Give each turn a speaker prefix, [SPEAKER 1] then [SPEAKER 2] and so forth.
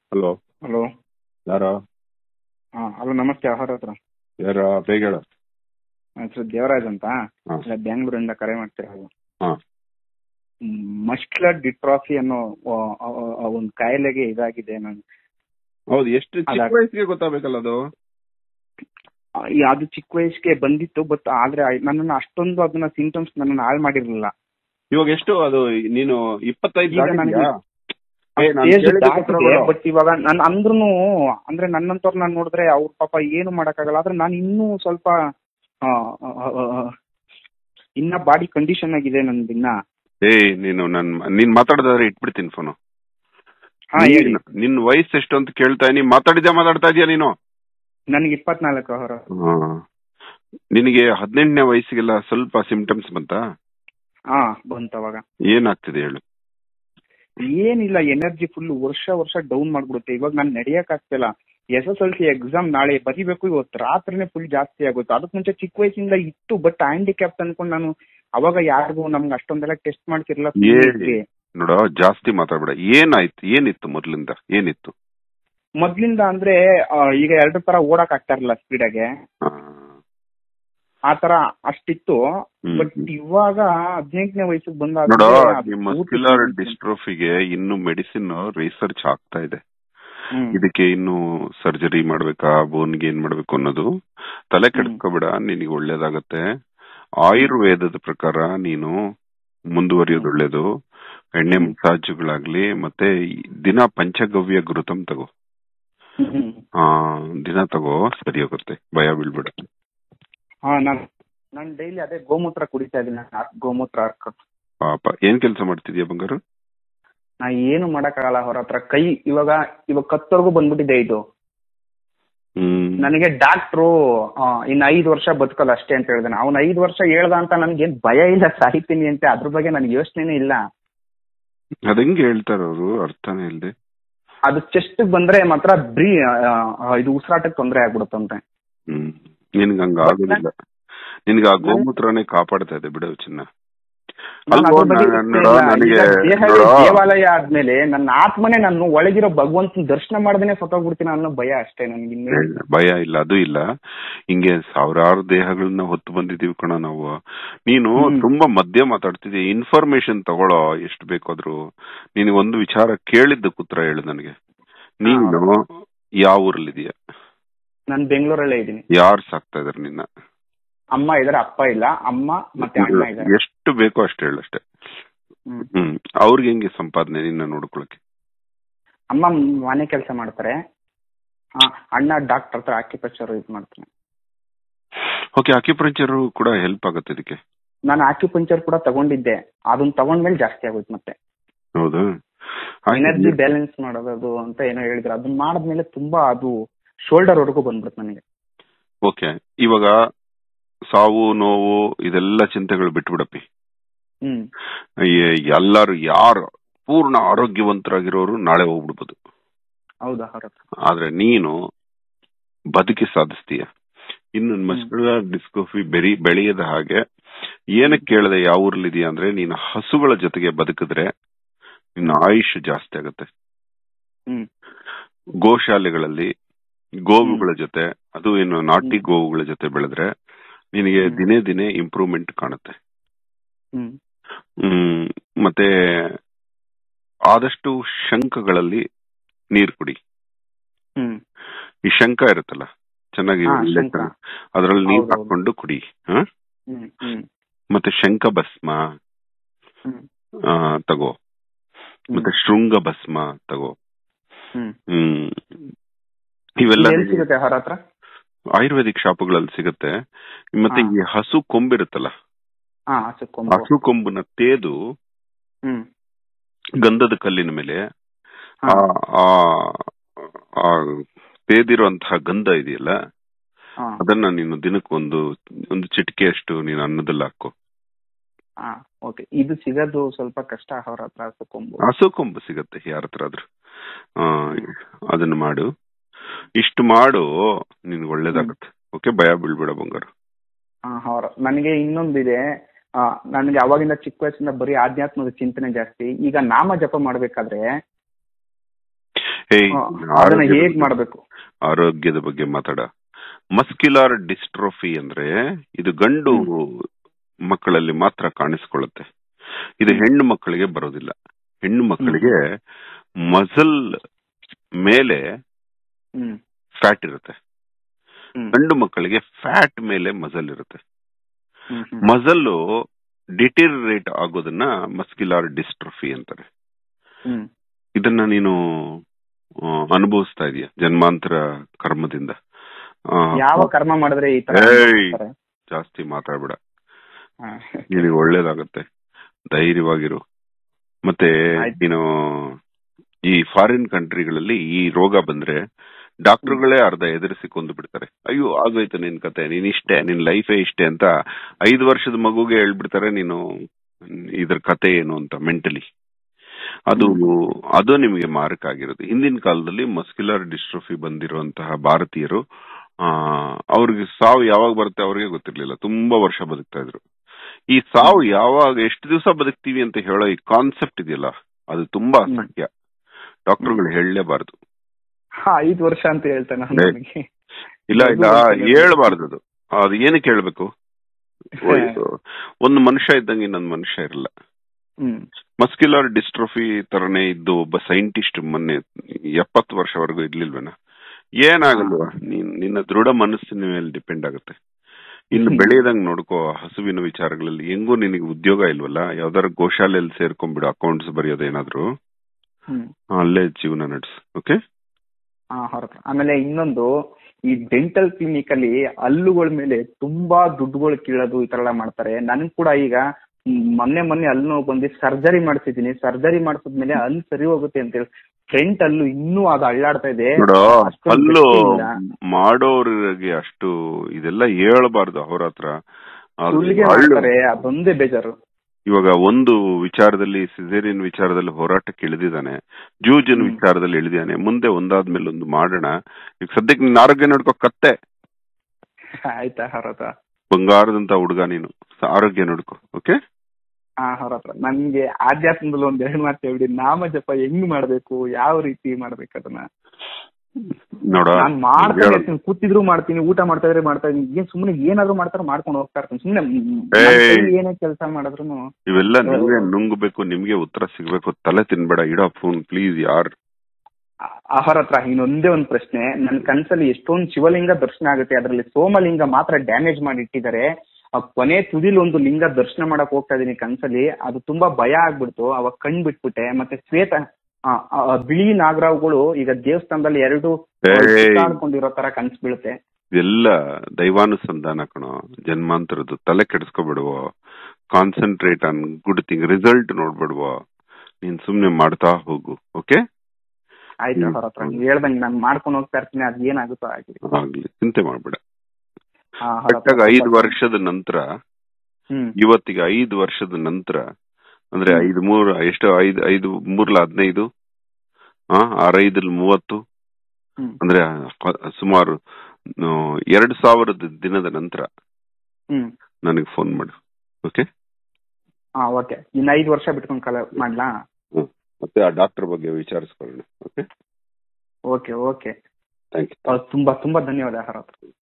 [SPEAKER 1] Hello
[SPEAKER 2] hello
[SPEAKER 1] ಯಾರೋ
[SPEAKER 2] ಹಾ hello ನಮಸ್ತೆ ಅವ್ರ ಹತ್ರ
[SPEAKER 1] ಯಾರೋ ಬೇಗ ಹೇಳು
[SPEAKER 2] ನನ್ನ ಹೆಸರು ದೇವರಾಜ್ ಅಂತ
[SPEAKER 1] ಹಾ.
[SPEAKER 2] ಇಲ್ಲ ಬೆಂಗಳೂರಿಂದ ಕರೆ ಮಾಡ್ತಿರೋದು
[SPEAKER 1] ಹಾ.
[SPEAKER 2] ಮಸ್ಕ್ಯುಲರ್ ಡಿಟ್ರಾಫಿ ಅನ್ನೋ ಒಂದು ಕಾಯಿಲೆಗೆ ಇದಾಗಿದೆ ನಾನು
[SPEAKER 1] ಹೌದು ಎಷ್ಟು ಚಿಕ್ಕ
[SPEAKER 2] ಅಲ್ಲ.
[SPEAKER 1] ವಯಸ್ಸಿಗೆ ಗೊತ್ತಾಗಬೇಕಲ್ಲ ಅದು
[SPEAKER 2] ಆ, ಈ ಅದು ಚಿಕ್ಕ ವಯಸ್ಸಿಗೆ ಬಂದಿತ್ತು ಬಟ್ ಆದ್ರೆ ನನ್ನನ್ನು ಅಷ್ಟೊಂದು ಅದನ್ನ ಸಿಂಟಮ್ಸ್ ನನ್ನನ್ನು ಹಾಳು ಮಾಡಿರ್ಲಿಲ್ಲ
[SPEAKER 1] ಇವಾಗ ಎಷ್ಟು ಅದು ನೀನು ಇಪ್ಪತ್ತೈದು
[SPEAKER 2] ಈಗ
[SPEAKER 1] ದಾಟಿದ್ಯಾ?
[SPEAKER 2] ನನಗೆ
[SPEAKER 1] ಏ, ನಾನ್
[SPEAKER 2] ಏಜ್
[SPEAKER 1] ಕೇಳಿದ್ದಕ್ಕೆ ಉತ್ತರ
[SPEAKER 2] ದಾಟಿದೆ
[SPEAKER 1] ಕೊಡು.
[SPEAKER 2] ಬಟ್ ಇವಾಗ ನಾನು ಅಂದ್ರೂ ಅಂದ್ರೆ ನನ್ನಂತವ್ರು ನಾನು ನೋಡಿದ್ರೆ ಅವ್ರ ಪಾಪ ಏನು ಮಾಡಕ್ಕಾಗಲ್ಲ ಆದ್ರೆ ನಾನು ಇನ್ನೂ ಸ್ವಲ್ಪ ಆ, ಆ, ಆ, ಆ, ಇನ್ನ ಬಾಡಿ ಕಂಡೀಷನ್ ಆಗಿದೆ ನಂದು ಇನ್ನ
[SPEAKER 1] ಏ ನೀನು ನನ್ ನೀನ್ ಮಾತಾಡೋದಾದ್ರೆ ಇಟ್ಬಿಡ್ತೀನಿ ಫೋನು
[SPEAKER 2] ಹಾ ಹೇಳಿ
[SPEAKER 1] ನಿನ್ ವಯಸ್ಸು ಎಷ್ಟು ಅಂತ ಕೇಳ್ತಾ ನೀನ್ ಮಾತಾಡಿದ್ಯಾ ಮಾತಾಡ್ತಾ ಇದೀಯ ನೀನು
[SPEAKER 2] ನನಗೆ ಇಪ್ಪತ್ನಾಲ್ಕು ಅವರ
[SPEAKER 1] ಹಾ. ನಿನಗೆ ಹದಿನೆಂಟನೇ ವಯಸ್ಸಿಗೆಲ್ಲ ಸ್ವಲ್ಪ ಸಿಂಪ್ಟಮ್ಸ್ ಬಂತಾ
[SPEAKER 2] ಹಾ ಬಂತು ಅವಾಗ
[SPEAKER 1] ಏನಾಗ್ತಿದೆ ಹೇಳು
[SPEAKER 2] ಏನಿಲ್ಲ ಎನರ್ಜಿ ಫುಲ್ ವರ್ಷ ವರ್ಷ ಡೌನ್ ಮಾಡ್ಬಿಡುತ್ತೆ ಇವಾಗ ನಾನು ನಡೆಯಕ್ ಆಗ್ತಿಲ್ಲ S S L C exam ನಾಳೆ ಬರಿಬೇಕು ಇವತ್ತು ರಾತ್ರಿನೇ ಫುಲ್ ಜಾಸ್ತಿ ಆಗುತ್ತೆ ಅದಕ್ಕೆ ಮುಂಚೆ ಚಿಕ್ಕ ವಯಸ್ಸಿಂದ ಇತ್ತು ಬಟ್ ಹ್ಯಾಂಡಿಕ್ಯಾಪ್ ಅನ್ಕೊಂಡು ನಾನು ಅವಾಗ ಯಾರಿಗೂ ನಮ್ಗೆ ಅಷ್ಟೊಂದೆಲ್ಲ ಟೆಸ್ಟ್ ಮಾಡ್ತಿರಲಿಲ್ಲ
[SPEAKER 1] ಹೇಳಿ. ನೋಡ ಜಾಸ್ತಿ ಮಾತಾಡ್ಬೇಡ ಏನಾಯ್ತು ಏನಿತ್ತು ಮೊದ್ಲಿಂದ ಏನಿತ್ತು
[SPEAKER 2] ಮೊದ್ಲಿಂದ ಅಂದ್ರೆ ಆ, ಈಗ ಎರಡು ತರ ಓಡಕ್ ಆಗ್ತಾ ಇರಲಿಲ್ಲ ಸ್ಪೀಡಾಗೆ
[SPEAKER 1] ಆ,
[SPEAKER 2] ಆ ತರ ಅಷ್ಟಿತ್ತು
[SPEAKER 1] ಹ್ಮ್.
[SPEAKER 2] ಬಟ್ ಇವಾಗ ಹದಿನೆಂಟನೇ ವಯಸ್ಸಿಗೆ ಬಂದಾಗ
[SPEAKER 1] ನೋಡ
[SPEAKER 2] ಅದು
[SPEAKER 1] ಈ
[SPEAKER 2] ಪೂರ್ತಿ
[SPEAKER 1] ಮಸ್ಕ್ಯುಲರ್ ಡಿಸ್ಟ್ರೋಫಿಗೆ ಇನ್ನು ಮೆಡಿಸಿನ್ ರಿಸರ್ಚ್ ಆಗ್ತಾ ಇದೆ
[SPEAKER 2] ಹ್ಮ್.
[SPEAKER 1] ಇದಕ್ಕೆ ಇನ್ನು ಸರ್ಜರಿ ಮಾಡ್ಬೇಕಾ ಬೋನ್ಗೆ ಏನ್ ಮಾಡ್ಬೇಕು ಅನ್ನೋದು ತಲೆ
[SPEAKER 2] ಹ್ಮ್.
[SPEAKER 1] ಕೆಡ್ಸ್ಕೊಬೇಡ ನಿನಗೆ ಒಳ್ಳೇದಾಗತ್ತೆ ಆಯುರ್ವೇದದ ಪ್ರಕಾರ ನೀನು ಮುಂದುವರಿಯೋದು ಒಳ್ಳೇದು ಎಣ್ಣೆ
[SPEAKER 2] ಹ್ಮ್.
[SPEAKER 1] ಮಸಾಜುಗಳಾಗ್ಲಿ ಮತ್ತೆ ಈ ದಿನ ಪಂಚಗವ್ಯ ಗುರುತಂ ತಗೋ
[SPEAKER 2] ಹ್ಮ್.
[SPEAKER 1] ಆ ದಿನ ತಗೋ ಸರಿ ಹೋಗುತ್ತೆ ಭಯ ಬೀಳ್ಬೇಡ
[SPEAKER 2] ಹಾ ನಾನು ನಾನು ಡೈಲಿ ಅದೇ ಗೋಮೂತ್ರ ಕುಡಿತಾ ಇದ್ದೀನಿ ಗೋಮೂತ್ರ ಅರ್ಕ
[SPEAKER 1] ಪಾಪ ಏನ್ ಕೆಲಸ ಮಾಡ್ತಿದ್ಯಾ ಬಂಗಾರು
[SPEAKER 2] ನಾ ಏನು ಮಾಡಕ್ಕಾಗಲ್ಲ ಅವ್ರ ಹತ್ರ ಕೈ ಇವಾಗ ಇವಾಗ ಕತ್ತವರೆಗೂ ಬಂದ್ಬಿಟ್ಟಿದೆ ಇದು
[SPEAKER 1] ಹ್ಮ್
[SPEAKER 2] ನನಗೆ ಡಾಕ್ಟ್ರು ಇನ್ ಐದು ವರ್ಷ ಬದುಕಲ್ಲ ಅಷ್ಟೇ ಅಂತ ಹೇಳಿದಾನೆ ಅವ್ನ ಐದು ವರ್ಷ ಹೇಳ್ದ ಅಂತ ನನ್ಗೇನ್ ಭಯ ಇಲ್ಲ ಸಾಯ್ತೀನಿ ಅಂತ ಅದ್ರ ಬಗ್ಗೆ ನನ್ಗೆ ಯೋಚನೆನೇ ಇಲ್ಲ
[SPEAKER 1] ಅದಂಗೆ ಹೇಳ್ತಾರ ಅವರು ಅರ್ಥನೇ ಇಲ್ದೆ
[SPEAKER 2] ಅದು ಚೆಸ್ಟ್ ಬಂದ್ರೆ ಮಾತ್ರ ಬ್ರೀ ಆ, ಆ, ಇದು ಉಸಿರಾಟಕ್ಕೆ ತೊಂದರೆ ಆಗ್ಬಿಡುತ್ತಂತೆ
[SPEAKER 1] ಹ್ಮ್ ನಿನ್ಗ ಹಂಗ ಆಗೋದಿಲ್ಲ ನಿನ್ಗ ಆ ಗೋಮೂತ್ರನೇ ಕಾಪಾಡ್ತಾ ಇದೆ ಬಿಡು ಚಿನ್ನ
[SPEAKER 2] ನಾನು
[SPEAKER 1] ಅಲ್ವೋ
[SPEAKER 2] ಅದ್ರ ಬಗ್ಗೆ
[SPEAKER 1] ನಾನ್-
[SPEAKER 2] ಯೋಚ್ನೆ
[SPEAKER 1] ನೋಡೋ,
[SPEAKER 2] ಇಲ್ಲ.
[SPEAKER 1] ನನಗೆ
[SPEAKER 2] ಈಗ ದೇಹವೇ
[SPEAKER 1] ನೋಡೋ,
[SPEAKER 2] ದೇವಾಲಯ ಆದ್ಮೇಲೆ ನನ್ನ ಆತ್ಮನೇ ನಾನು ಒಳಗಿರೋ ಭಗವಂತನ ದರ್ಶನ ಮಾಡದೇನೆ ಸತ್ತೋಗ್ಬಿಡ್ತೀನಿ ಅನ್ನೋ ಭಯ ಅಷ್ಟೇ ನನ್ಗೆ ಇನ್ನೇನು
[SPEAKER 1] ಭಯ ಇಲ್ಲ ಅದು ಇಲ್ಲ ಹಿಂಗೆ ಸಾವಿರಾರು ದೇಹಗಳನ್ನ ಹೊತ್ತು ಬಂದಿದೀವಿ ಕಣ ನಾವು ನೀನು
[SPEAKER 2] ಹ್ಮ್.
[SPEAKER 1] ತುಂಬಾ ಮಧ್ಯ ಮಾತಾಡ್ತಿದ್ಯ ಇನ್ಫಾರ್ಮೇಶನ್ ತಗೊಳ್ಳೋ ಎಷ್ಟು ಬೇಕಾದ್ರೂ ನಿನಗೆ ಒಂದು ವಿಚಾರ ಕೇಳಿದ್ದಕ್ಕೆ ಉತ್ತರ ಹೇಳು ನನಗೆ ನೀನು ಯಾವ ಊರಲ್ಲಿದೀಯ
[SPEAKER 2] ನಾನು ಬೆಂಗಳೂರಲ್ಲೇ ಇದ್ದೀನಿ
[SPEAKER 1] ಯಾರು ಸಾಕ್ತಾ ಇದಾರೆ ನಿನ್ನ
[SPEAKER 2] ಅಮ್ಮ ಇದಾರೆ ಅಪ್ಪ ಇಲ್ಲ ಅಮ್ಮ ಮತ್ತೆ ಅಣ್ಣ ಇದಾರೆ
[SPEAKER 1] ಎಷ್ಟು ಬೇಕೋ ಅಷ್ಟು ಹೇಳು ಅಷ್ಟೇ
[SPEAKER 2] ಹ್ಮ್.
[SPEAKER 1] ಹ್ಮ್ ಅವ್ರಿಗೆ ಹೆಂಗೆ ಸಂಪಾದನೆ ನಿನ್ನ ನೋಡ್ಕೊಳಕ್ಕೆ
[SPEAKER 2] ಅಮ್ಮ ಮನೆ ಕೆಲಸ ಮಾಡ್ತಾರೆ ಆ, ಅಣ್ಣ ಡಾಕ್ಟರ್ ಹತ್ರ ಆಕ್ಯುಪಂಚರ್ ಇದು ಮಾಡ್ತಾನೆ
[SPEAKER 1] ಓಕೆ ಅಕ್ಯುಪ್ರೆಂಚರ್ ಕೂಡ ಹೆಲ್ಪ್ ಆಗುತ್ತೆ ಇದಕ್ಕೆ
[SPEAKER 2] ನಾನು ಆಕ್ಯುಪಂಚರ್ ಕೂಡ ತಗೊಂಡಿದ್ದೆ ಅದನ್ನ ತಗೊಂಡ್ಮೇಲೆ ಜಾಸ್ತಿ ಆಗೋಯ್ತು ಮತ್ತೆ
[SPEAKER 1] ಹೌದು
[SPEAKER 2] ಎನರ್ಜಿ ಬ್ಯಾಲೆನ್ಸ್ ಮಾಡೋದು ಅಂತ ಏನೋ ಹೇಳಿದ್ರು ಅದನ್ನ ಮಾಡಿದ್ಮೇಲೆ ತುಂಬಾ ಅದು ಶೋಲ್ಡರ್ ವರೆಗೂ ಬಂದ್ಬಿಡುತ್ತೆ ನನಗೆ
[SPEAKER 1] ಓಕೆ ಇವಾಗ ಸಾವು ನೋವು ಇದೆಲ್ಲ ಚಿಂತೆಗಳು ಬಿಟ್ಬಿಡಪ್ಪಿ
[SPEAKER 2] ಹ್ಮ್
[SPEAKER 1] ಈ- ಎಲ್ಲಾರು ಯಾರು ಪೂರ್ಣ ಆರೋಗ್ಯವಂತರಾಗಿರೋರು ನಾಳೆ ಹೋಗ್ಬಿಡ್ಬೋದು
[SPEAKER 2] ಹೌದಾ ಅವ್ರ ಹತ್ರ
[SPEAKER 1] ಆದ್ರೆ ನೀನು ಬದುಕಿ ಸಾಧಿಸ್ತೀಯ ಇನ್ನು ಮಸ್ಕ್ಯುಲರ್ ಡಿಸ್ಕೋಫಿ ಬೆರಿ ಬೆಳೆಯದ ಹಾಗೆ ಏನಕ್ಕೆ ಕೇಳದೆ ಯಾವ ಊರ್ಲಿದೆಯಾ ಅಂದ್ರೆ ನೀನು ಹಸುಗಳ ಜೊತೆಗೆ ಬದುಕಿದ್ರೆ ನಿನ್ನ ಆಯುಷ್ ಜಾಸ್ತಿ ಆಗುತ್ತೆ
[SPEAKER 2] ಹ್ಮ್
[SPEAKER 1] ಗೋಶಾಲೆಗಳಲ್ಲಿ ಗೋವುಗಳ ಜೊತೆ ಅದು ಏನು ನಾಟಿ ಗೋವುಗಳ ಜೊತೆ ಬೆಳೆದ್ರೆ ನಿನಗೆ
[SPEAKER 2] ಹ್ಮ್.
[SPEAKER 1] ದಿನೇ ದಿನೇ ಇಂಪ್ರೂವ್ಮೆಂಟ್ ಕಾಣುತ್ತೆ
[SPEAKER 2] ಹ್ಮ್
[SPEAKER 1] ಹ್ಮ್ ಮತ್ತೆ ಆದಷ್ಟು ಶಂಖಗಳಲ್ಲಿ ನೀರ್ ಕುಡಿ
[SPEAKER 2] ಹ್ಮ್
[SPEAKER 1] ಈ ಶಂಖ ಇರುತ್ತಲ್ಲ ಚೆನ್ನಾಗಿ
[SPEAKER 2] ಹಾ,
[SPEAKER 1] ಒಳ್ಳೆ
[SPEAKER 2] ಶಂಖ.
[SPEAKER 1] ಚೆನ್ನಾಗಿ- ಅದ್ರಲ್ಲಿ ನೀರ್
[SPEAKER 2] ಹೌದೌದು.
[SPEAKER 1] ಹಾಕೊಂಡು ಕುಡಿ ಹ?
[SPEAKER 2] ಹ್ಮ್ ಹ್ಮ್
[SPEAKER 1] ಮತ್ತೆ ಶಂಖ ಭಸ್ಮ
[SPEAKER 2] ಹ್ಮ್
[SPEAKER 1] ಆ, ತಗೋ ಮತ್ತೆ ಶೃಂಗ ಭಸ್ಮ ತಗೋ
[SPEAKER 2] ಹ್ಮ್
[SPEAKER 1] ಹ್ಮ್ ಇವೆಲ್ಲ
[SPEAKER 2] ಎಲ್ಲಿ ಸಿಗುತ್ತೆ ಅವ್ರ ಹತ್ರ
[SPEAKER 1] ಆಯುರ್ವೇದಿಕ್ ಶಾಪ್ಗಳಲ್ಲಿ ಸಿಗುತ್ತೆ ಮತ್ತೆ
[SPEAKER 2] ಹಾ.
[SPEAKER 1] ಈ ಹಸು ಕೊಂಬಿರುತ್ತಲ್ಲ
[SPEAKER 2] ಹಾ ಹಸು ಕೊಂಬು
[SPEAKER 1] ಹಸು ಕೊಂಬನ್ನ ತೇದು
[SPEAKER 2] ಹ್ಮ್
[SPEAKER 1] ಗಂಧದ ಕಲ್ಲಿನ ಮೇಲೆ
[SPEAKER 2] ಹಾ.
[SPEAKER 1] ಆ ಆ- ಆ ತೇದಿರುವಂತಹ ಗಂಧ ಇದೆಯಲ್ಲ
[SPEAKER 2] ಹಾ
[SPEAKER 1] ಅದನ್ನ ನೀನು ದಿನಕ್ಕೊಂದು ಒಂದು ಚಿಟಿಕೆ ಅಷ್ಟು ನೀನು ಅನ್ನದಲ್ಲಿ ಹಾಕೋ
[SPEAKER 2] ಹಾ ಓಕೆ ಇದು ಸಿಗೋದು ಸ್ವಲ್ಪ ಕಷ್ಟ ಅವ್ರ ಹತ್ರ ಹಸು ಕೊಂಬು
[SPEAKER 1] ಹಸು ಕೊಂಬು ಸಿಗತ್ತೆ ಯಾರ ಹತ್ರ ಆದ್ರೂ ಆ, ಅದನ್ನ ಮಾಡು ಇಷ್ಟು ಮಾಡು ನಿನ್ಗೆ ಒಳ್ಳೇದಾಗತ್ತೆ ಓಕೆ ಭಯ ಬೀಳ್ಬೇಡ ಬಂಗಾರ
[SPEAKER 2] ಹಾ ಅವ್ರ ನನಗೆ ಇನ್ನೊಂದಿದೆ ಆ, ನನಗೆ ಅವಾಗಿಂದ ಚಿಕ್ಕ ವಯಸ್ಸಿಂದ ಬರೀ ಆಧ್ಯಾತ್ಮದ ಚಿಂತನೆ ಜಾಸ್ತಿ ಈಗ ನಾಮ ಜಪ ಮಾಡ್ಬೇಕಾದ್ರೆ
[SPEAKER 1] ಹೇ
[SPEAKER 2] ಹಾ, ಅದನ್ನ ಹೇಗ್ ಮಾಡ್ಬೇಕು
[SPEAKER 1] ಆರೋಗ್ಯದ ಬಗ್ಗೆ ಮಾತಾಡ ಮಸ್ಕ್ಯುಲಾರ್ ಡಿಸ್ಟ್ರೋಫಿ ಅಂದ್ರೆ ಇದು ಗಂಡು ಮಕ್ಕಳಲ್ಲಿ ಮಾತ್ರ ಕಾಣಿಸ್ಕೊಳ್ಳುತ್ತೆ ಇದು ಹೆಣ್ಣು ಮಕ್ಕಳಿಗೆ ಬರೋದಿಲ್ಲ ಹೆಣ್ಣು ಮಕ್ಕಳಿಗೆ ಮಸಲ್ ಮೇಲೆ
[SPEAKER 2] ಹ್ಮ್
[SPEAKER 1] ಫ್ಯಾಟ್ ಇರುತ್ತೆ
[SPEAKER 2] ಹ್ಮ್
[SPEAKER 1] ಗಂಡು ಮಕ್ಕಳಿಗೆ ಫ್ಯಾಟ್ ಮೇಲೆ ಮಸಲ್ ಇರುತ್ತೆ
[SPEAKER 2] ಹ್ಮ್ ಹ್ಮ್
[SPEAKER 1] ಮಸಲ್ಲು ಡಿಟೀರಿಯರೇಟ್ ಆಗೋದನ್ನ ಮಸ್ಕ್ಯುಲಾರ್ ಡಿಸ್ಟ್ರೋಫಿ ಅಂತಾರೆ
[SPEAKER 2] ಹ್ಮ್
[SPEAKER 1] ಇದನ್ನ ನೀನು ಆ, ಅನುಭವಿಸ್ತಾ ಇದೀಯ ಜನ್ಮಾಂತರ ಕರ್ಮದಿಂದ ಆ,
[SPEAKER 2] ಯಾವ ಕರ್ಮ ಮಾಡಿದ್ರೆ ಈ ತರ
[SPEAKER 1] ಏಯ್.
[SPEAKER 2] ಮಾಡ್ತಾರೆ?
[SPEAKER 1] ಜಾಸ್ತಿ ಮಾತಾಡ್ಬೇಡ
[SPEAKER 2] ಹಾ.
[SPEAKER 1] ನಿನಗೆ ಒಳ್ಳೇದಾಗತ್ತೆ ಧೈರ್ಯವಾಗಿರು ಮತ್ತೆ
[SPEAKER 2] ಆಯ್ತು.
[SPEAKER 1] ನೀನು ಈ ಫಾರಿನ್ ಕಂಟ್ರಿಗಳಲ್ಲಿ ಈ ರೋಗ ಬಂದ್ರೆ ಡಾಕ್ಟರ್ಗಳೇ ಅರ್ಧ ಎದುರಿಸಿ ಕೊಂದು ಬಿಡ್ತಾರೆ ಅಯ್ಯೋ ಆಗೋಯ್ತು ನಿನ್ ಕತೆ ನೀನ್ ಇಷ್ಟೇ ನಿನ್ ಲೈಫೇ ಇಷ್ಟೇ ಅಂತ ಐದು ವರ್ಷದ ಮಗುಗೆ ಹೇಳ್ಬಿಡ್ತಾರೆ ನೀನು ಇದ್ರ ಕತೆ ಏನು ಅಂತ ಮೆಂಟಲಿ ಅದು ಅದು ನಿಮಗೆ ಮಾರಕ ಆಗಿರೋದು ಹಿಂದಿನ ಕಾಲದಲ್ಲಿ ಮಸ್ಕ್ಯುಲರ್ ಡಿಸ್ಟ್ರೋಫಿ ಬಂದಿರುವಂತಹ ಭಾರತೀಯರು ಆ ಅವ್ರಿಗೆ ಸಾವು ಯಾವಾಗ ಬರುತ್ತೆ ಅವ್ರಿಗೆ ಗೊತ್ತಿರ್ಲಿಲ್ಲ ತುಂಬಾ ವರ್ಷ ಬದುಕ್ತಾ ಇದ್ರು ಈ ಸಾವು ಯಾವಾಗ ಎಷ್ಟು ದಿವಸ ಬದುಕ್ತೀವಿ ಅಂತ ಹೇಳೋ ಈ ಕಾನ್ಸೆಪ್ಟ್ ಇದೆಯಲ್ಲ ಅದು ತುಂಬಾ
[SPEAKER 2] ಹ್ಮ್.
[SPEAKER 1] ಅಸಹ್ಯ ಡಾಕ್ಟರ್ಗಳು ಹೇಳಲೇಬಾರದು
[SPEAKER 2] ಹಾ, ಐದ್ ವರ್ಷ ಅಂತ ಹೇಳ್ತಾನೆ
[SPEAKER 1] ಲೇ.
[SPEAKER 2] ನನಗೆ
[SPEAKER 1] ಇಲ್ಲ ಇಲ್ಲ
[SPEAKER 2] ಅದು
[SPEAKER 1] ಹೇಳ್ಬಾರ್ದು ಅದು ಅದು ಏನಕ್ಕೆ ಹೇಳ್ಬೇಕು ವಯಸ್ಸು ಒಂದು ಮನುಷ್ಯ ಇದ್ದಂಗೆ ಇನ್ನೊಂದು ಮನುಷ್ಯ ಇರಲ್ಲ
[SPEAKER 2] ಹ್ಮ್
[SPEAKER 1] ಮಸ್ಕ್ಯುಲರ್ ಡಿಸ್ಟ್ರೋಫಿ ತರನೇ ಇದ್ದು ಒಬ್ಬ ಸೈಂಟಿಸ್ಟ್ ಮೊನ್ನೆ ಎಪ್ಪತ್ತು ವರ್ಷವರೆಗೂ ಇರ್ಲಿಲ್ವೇನ ಏನಾಗಲ್ವಾ ನೀನ್ ನಿನ್ನ ದೃಢ ಮನಸ್ಸಿನ ಮೇಲೆ ಡಿಪೆಂಡ್ ಆಗುತ್ತೆ ಇನ್ನು
[SPEAKER 2] ಹ್ಮ್.
[SPEAKER 1] ಬೆಳೆಯದಂಗ್ ನೋಡ್ಕೋ ಹಸುವಿನ ವಿಚಾರಗಳಲ್ಲಿ ಹೆಂಗೂ ನಿನಗೆ ಉದ್ಯೋಗ ಇಲ್ವಲ್ಲ ಯಾವ್ದಾರ ಗೋಶಾಲೆಯಲ್ಲಿ ಸೇರ್ಕೊಂಡ್ಬಿಡು ಅಕೌಂಟ್ಸ್ ಬರೆಯೋದೇನಾದ್ರು
[SPEAKER 2] ಹ್ಮ್
[SPEAKER 1] ಅಲ್ಲೇ ಜೀವನ ನಡೆಸು ಓಕೆ
[SPEAKER 2] ಹಾ ಹೊರತು ಆಮೇಲೆ ಇನ್ನೊಂದು ಈ ಡೆಂಟಲ್ ಕ್ಲಿನಿಕ್ ಅಲ್ಲಿ ಹಲ್ಲುಗಳ ಮೇಲೆ ತುಂಬಾ ದುಡ್ಡುಗಳು ಕೀಳೋದು ಈ ತರ ಎಲ್ಲ ಮಾಡ್ತಾರೆ ನನ್ಗೆ ಕೂಡ ಈಗ ಮ್, ಮೊನ್ನೆ ಮೊನ್ನೆ ಹಲ್ಲು ನೋವು ಬಂದು ಸರ್ಜರಿ ಮಾಡಿಸಿದೀನಿ ಸರ್ಜರಿ ಮಾಡಿಸಿದ್ಮೇಲೆ ಹಲ್ಲು ಸರಿ ಹೋಗುತ್ತೆ ಅಂತ ಹೇಳಿ ಫ್ರಂಟ್ ಹಲ್ಲು ಇನ್ನೂ ಅದು ಅಳ್ಳಾಡ್ತಾ ಇದೆ
[SPEAKER 1] ನೋಡು
[SPEAKER 2] ಅಷ್ಟೊಂದು
[SPEAKER 1] ಅಲ್ಲೂ
[SPEAKER 2] ಗಟ್ಟಿ ಇಲ್ಲ.
[SPEAKER 1] ಮಾಡೋರಿಗೆ ಅಷ್ಟು ಇದೆಲ್ಲ ಹೇಳ್ಬಾರ್ದು ಅವ್ರ ಹತ್ರ ಅದು
[SPEAKER 2] ಸುಳ್ಳಿಗೆ
[SPEAKER 1] ಹಳ್ಳು-
[SPEAKER 2] ಮಾಡ್ತಾರೆ ಅದೊಂದೇ ಬೇಜಾರು
[SPEAKER 1] ಇವಾಗ ಒಂದು ವಿಚಾರದಲ್ಲಿ ಸಿಸೇರಿಯನ್ ವಿಚಾರದಲ್ಲಿ ಹೋರಾಟಕ್ಕೆ ಇಳಿದಿದ್ದಾನೆ ಜೂಜಿನ
[SPEAKER 2] ಹ್ಮ್.
[SPEAKER 1] ವಿಚಾರದಲ್ಲಿ ಇಳಿದಿದ್ದಾನೆ ಮುಂದೆ ಒಂದಾದ್ಮೇಲೆ ಒಂದು ಮಾಡೋಣ ಈಗ ಸದ್ಯಕ್ಕೆ ನಿನ್ನ ಆರೋಗ್ಯ ನೋಡ್ಕೋ ಕತ್ತೆ
[SPEAKER 2] ಆಯ್ತಾ ಹೊರತ
[SPEAKER 1] ಬಂಗಾರದಂತ ಹುಡುಗ ನೀನು ಸ- ಆರೋಗ್ಯ ನೋಡ್ಕೋ ಓಕೆ
[SPEAKER 2] ಹಾ ಹೊರತ ನನ್ಗೆ ಆಧ್ಯಾತ್ಮದಲ್ಲಿ ಒಂದ್ ಎರಡು ಮಾತು ಹೇಳಿ ನಾಮ ಜಪ ಹೆಂಗ್ ಮಾಡ್ಬೇಕು ಯಾವ ರೀತಿ ಮಾಡ್ಬೇಕು ಅದನ್ನ
[SPEAKER 1] ನೋಡ
[SPEAKER 2] ನಾನ್ ಮಾಡ್ತಾನೆ ಇರ್ತೀನಿ ಕೂತಿದ್ರು ಮಾಡ್ತೀನಿ ಊಟ ಮಾಡ್ತಾ ಇದ್ರೆ ಮಾಡ್ತಾ ಇದೀನಿ ಏನ್ ಸುಮ್ನೆ ಏನಾದ್ರು ಮಾಡ್ತಾರ ಮಾಡ್ಕೊಂಡು ಹೋಗ್ತಾ ಇರ್ತೀನಿ ಸುಮ್ನೆ ಮ್, ನನ್
[SPEAKER 1] ಏಯ್.
[SPEAKER 2] ಕೈಲಿ ಏನೇ ಕೆಲಸ ಮಾಡಿದ್ರು
[SPEAKER 1] ಇವೆಲ್ಲ ನಿಮ್ಗೆ ನುಂಗ್ಬೇಕು ನಿಮ್ಗೆ ಉತ್ತರ ಸಿಗ್ಬೇಕು ತಲೆ ತಿನ್ಬೇಡ ಇಡೋ ಫೋನ್ ಪ್ಲೀಸ್ ಯಾರ್
[SPEAKER 2] ಅವರ ಹತ್ರ ಇನ್ನೊಂದೇ ಒಂದ್ ಪ್ರಶ್ನೆ ನನ್ ಕನ್ಸಲ್ಲಿ ಎಷ್ಟೊಂದ್ ಶಿವಲಿಂಗ ದರ್ಶನ ಆಗುತ್ತೆ ಅದರಲ್ಲಿ ಸೋಮಲಿಂಗ ಮಾತ್ರ ಡ್ಯಾಮೇಜ್ ಮಾಡಿ ಇಟ್ಟಿದ್ದಾರೆ ಆ ಕೊನೆ ತುದಿಲ್ ಒಂದು ಲಿಂಗ ದರ್ಶನ ಮಾಡಕ್ ಹೋಗ್ತಾ ಇದೀನಿ ಕನ್ಸಲ್ಲಿ ಅದು ತುಂಬಾ ಭಯ ಆಗ್ಬಿಡ್ತು ಅವಾಗ ಕಣ್ ಬಿಟ್ಬಿಟ್ಟೆ ಮತ್ತೆ ಶ್ವೇತ ಆ, ಆ, ಆ ಬಿಳಿ ನಾಗರಾವ್ಗಳು ಈಗ ದೇವಸ್ಥಾನದಲ್ಲಿ ಎರಡು
[SPEAKER 1] ಏಯ್.
[SPEAKER 2] ಆಡ್ಕೊಂಡಿರೋ ತರ ಕನ್ಸ್ ಬೀಳುತ್ತೆ
[SPEAKER 1] ಎಲ್ಲ ದೈವಾನುಸಂಧಾನ ಕಣೋ ಜನ್ಮಾಂತರದ್ದು ತಲೆ ಕೆಡಿಸ್ಕೊಬಿಡುವ concentrate on good thing result ನೋಡ್ಬಿಡುವ ನೀನ್ ಸುಮ್ನೆ ಮಾಡ್ತಾ ಹೋಗು ಓಕೆ
[SPEAKER 2] ಆಯ್ತಾ
[SPEAKER 1] ಹ್ಮ್.
[SPEAKER 2] ಅವ್ರ ಹತ್ರ ನೀವ್ ಹೇಳ್ದಂಗೆ ನಾನು ಮಾಡ್ಕೊಂಡು ಹೋಗ್ತಾ ಇರ್ತೀನಿ ಅದ್ ಏನಾಗುತ್ತೋ ಆಗ್ಲಿ
[SPEAKER 1] ಆಗ್ಲಿ ಚಿಂತೆ ಮಾಡ್ಬೇಡ
[SPEAKER 2] ಹಾ, ಅವ್ರ ಹತ್ರ
[SPEAKER 1] ಕರೆಕ್ಟಾಗಿ ಐದು
[SPEAKER 2] ತುಂಬಾ-
[SPEAKER 1] ವರ್ಷದ ನಂತರ
[SPEAKER 2] ಹ್ಮ್
[SPEAKER 1] ಇವತ್ತಿಗೆ ಐದು ವರ್ಷದ ನಂತರ ಅಂದ್ರೆ
[SPEAKER 2] ಹ್ಮ್.
[SPEAKER 1] ಐದು ಮೂರು ಎಷ್ಟು ಐದು ಐದು ಮೂರ್ಲ ಹದಿನೈದು ಆ ಆರೈದಲ್ಲಿ ಮೂವತ್ತು
[SPEAKER 2] ಹ್ಮ್
[SPEAKER 1] ಅಂದ್ರೆ ಹ- ಸುಮಾರು ಆ, ಎರಡ್ ಸಾವಿರದ ದಿನದ ನಂತರ
[SPEAKER 2] ಹ್ಮ್
[SPEAKER 1] ನನಗೆ ಫೋನ್ ಮಾಡು ಓಕೆ
[SPEAKER 2] ಹಾ ಓಕೆ ಇನ್ನ ಐದು ವರ್ಷ ಬಿಟ್ಕೊಂಡ್ ಕಾಲ ಮಾಡ್ಲಾ
[SPEAKER 1] ಮತ್ತೆ ಆ ಡಾಕ್ಟರ್ ಬಗ್ಗೆ ವಿಚಾರಿಸ್ಕೊಳ್ಳೋಣ okay
[SPEAKER 2] okay okay
[SPEAKER 1] thank you
[SPEAKER 2] ತುಂಬಾ ತುಂಬಾ ಧನ್ಯವಾದ ಅವ್ರ ಹತ್ರ